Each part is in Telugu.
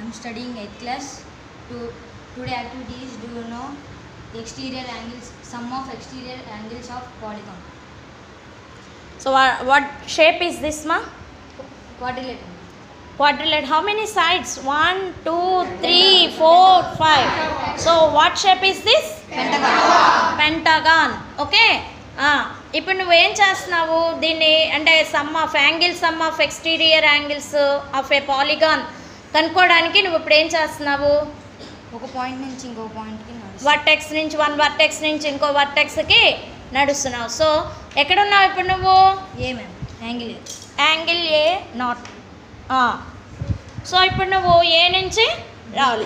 I'm studying 8th class. To, today activity is do you know exterior angles, sum of exterior angles of polygon. So what shape is this మా Quadrilateral. quadrilateral how many sides one two three four five so what shape is this Pentagon. Pentagon okay ఇప్పుడు నువ్వేం చేస్తున్నావు దీన్ని అంటే sum of angle sum of exterior angles of a polygon కనుక్కోవడానికి నువ్వు ఇప్పుడు ఏం చేస్తున్నావు ఒక పాయింట్ నుంచి ఇంకో పాయింట్కి నడుస్తుంది వర్టెక్స్ నుంచి వన్ వర్టెక్స్ నుంచి ఇంకో వర్టెక్స్కి నడుస్తున్నావు సో ఎక్కడున్నావు ఇప్పుడు నువ్వు ఏ మ్యామ్ యాంగిల్ యాంగిల్ ఏ నాట్ సో ఇప్పుడు నువ్వు ఏ నుంచి రావాలి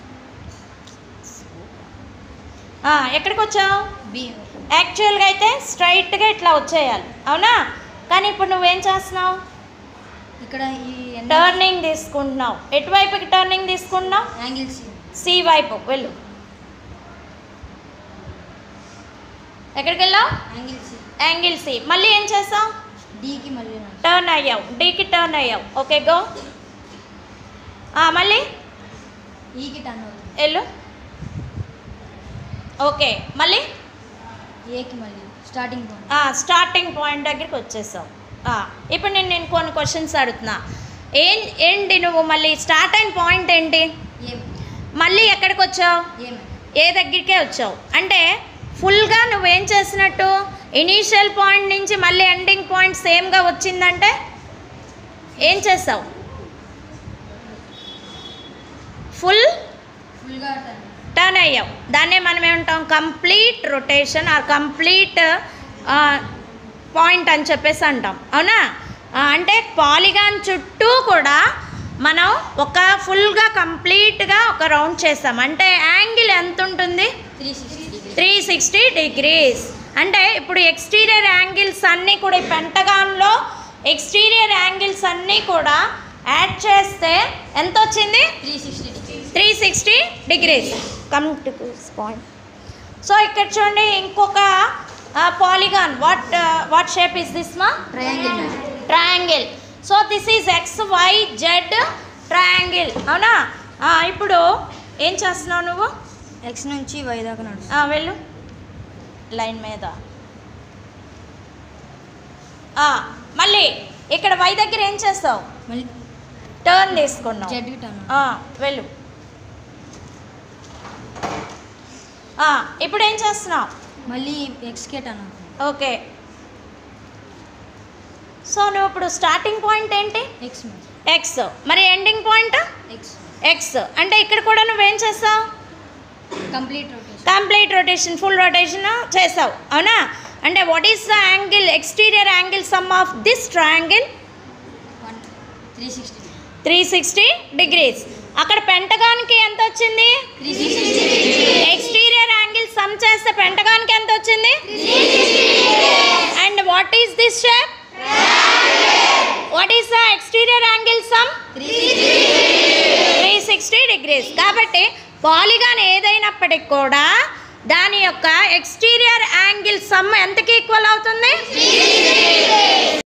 ఆ, ఎక్కడికి వచ్చావు బి యాక్చువల్గా అయితే స్ట్రైట్గా ఇట్లా వచ్చేయాలి అవునా కానీ ఇప్పుడు నువ్వేం చేస్తున్నావు ఇక్కడ ఈ టర్నింగ్ తీసుకుంటున్నావు ఎటువైపుకి టర్నింగ్ తీసుకుంటున్నావు యాంగిల్ సి సి వైపు వెళ్ళు ఎక్కడికి వెళ్ళావు యాంగిల్ సి యాంగిల్ సి మళ్ళీ ఏం చేస్తావు డికి మళ్ళీ నడుస్తుంది టర్న్ అయ్యావు డీకి టర్న్ అయ్యావు ఓకే గో మళ్ళీ ఈకి టర్న్ అవుతుంది వెళ్ళు ఓకే మళ్ళీ ఏకి మళ్ళీ స్టార్టింగ్ పాయింట్ స్టార్టింగ్ పాయింట్ దగ్గరికి వచ్చేసావు ఆ, ఇప్పుడు నేను నేను కొన్ని క్వశ్చన్స్ అడుగుతున్నా ఏం ఏంటి నువ్వు మళ్ళీ స్టార్ట్ అయిన పాయింట్ ఏంటి ఏ మళ్ళీ ఎక్కడికి వచ్చావు ఏ మ్యామ్ ఏ దగ్గరికే వచ్చావు అంటే ఫుల్గా నువ్వేం చేసినట్టు ఇనీషియల్ పాయింట్ నుంచి మళ్ళీ ఎండింగ్ పాయింట్ సేమ్గా వచ్చిందంటే ఏం చేస్తావు ఫుల్ ఫుల్గా టర్న్ టర్న్ అయ్యావు దాన్నే మనం ఏమంటాం complete rotation or complete point అని చెప్పేసి అంటాం అవునా ఆ, అంటే పాలిగాన్ చుట్టూ కూడా మనం ఒక ఫుల్గా కంప్లీట్గా ఒక రౌండ్ చేస్తాం అంటే యాంగిల్ ఎంత ఉంటుంది three sixty degree three sixty degrees అంటే ఇప్పుడు ఎక్స్టీరియర్ యాంగిల్స్ అన్నీ కూడా ఈ పెంటగాన్లో ఎక్స్టీరియర్ యాంగిల్స్ అన్నీ కూడా యాడ్ చేస్తే ఎంత వచ్చింది three sixty degree three sixty degrees come to point so ఇక్కడ చూడండి ఇంకొక polygon what what shape is this ma'am triangle ma'am triangle so this is X Y Z triangle అవునా ఆ, ఇప్పుడు ఏం చేస్తున్నావు నువ్వు ఎక్స్ నుంచి వై దాకా నడుస్తుంది ఆ, వెళ్ళు లైన్ మీద ఆ, మళ్ళీ ఇక్కడ వై దగ్గర ఏం చేస్తావు మళ్ళీ టర్న్ తీసుకున్నావు జెడ్కి టర్న్ ఆ, వెళ్ళు ఆ, ఇప్పుడు ఏం చేస్తున్నావు మళ్ళీ ఎక్స్కే టర్న్ అవుతుంది ఓకే సో నువ్వు ఇప్పుడు స్టార్టింగ్ పాయింట్ ఏంటి ఎక్స్ మ్యామ్ ఎక్స్ మరి ఎండింగ్ పాయింట్ ఎక్స్ ఎక్స్ అంటే ఇక్కడ కూడా నువ్వేం చేస్తావు complete rotation complete rotation full rotation చేసావు అవునా అంటే what is the angle exterior angle sum of this triangle one three sixty three sixty degrees అక్కడ పెంటగాన్కి ఎంత వచ్చింది three sixty exterior angle sum చేస్తే పెంటగాన్కి ఎంత వచ్చింది and what is this shape what is the exterior angle sum three three sixty degrees కాబట్టి పాలిగాన్ ఏదైనప్పటికి కూడా దాని యొక్క ఎక్స్టీరియర్ యాంగిల్ సమ్ ఎంతకి ఈక్వల్ అవుతుంది